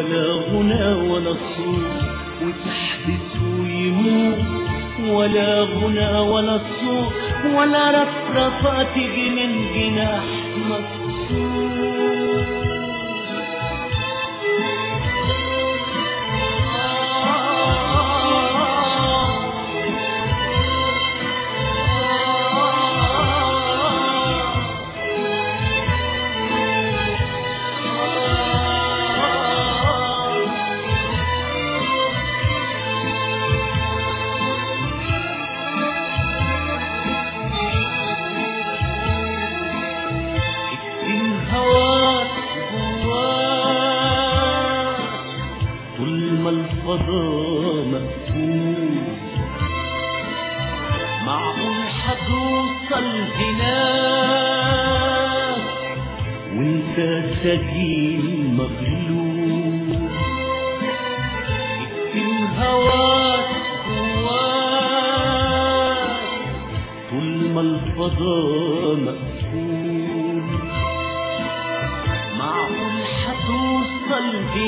ولا غنى ولا صوت وتحدث ويموت ولا غنى ولا صوت ولا رفرفة تجي من جناح مكسور اكتم هواك جواك طول ما الفضاء مقفول معقول هتوصل هناك وانت سجين مغلوب اكتم هواك جواك طول ما الفضاء مقفول معقول هتوصل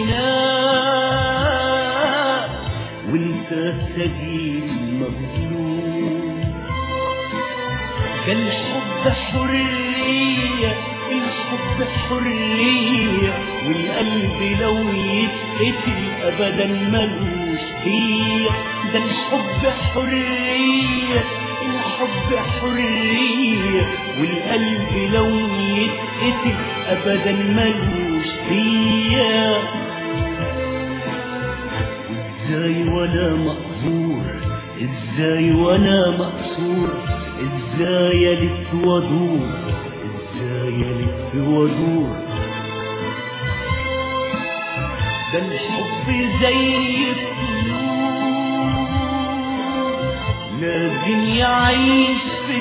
هناك وانت سجين مظلوم كان الحب حرية الحب حرية والقلب لو يتقتل أبدا ملوش هي ده الحب حرية الحب حرية والقلب لو يتقتل أبدا ملوش هي ازاي وانا مقهور ازاي وانا مقصور ازاي الف وادور ازاي الف وادور ده الحب زي الطيور لازم يعيش في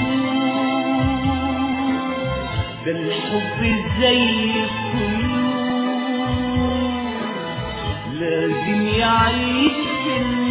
النور ده الحب زي الطيور لازم يعيش في النور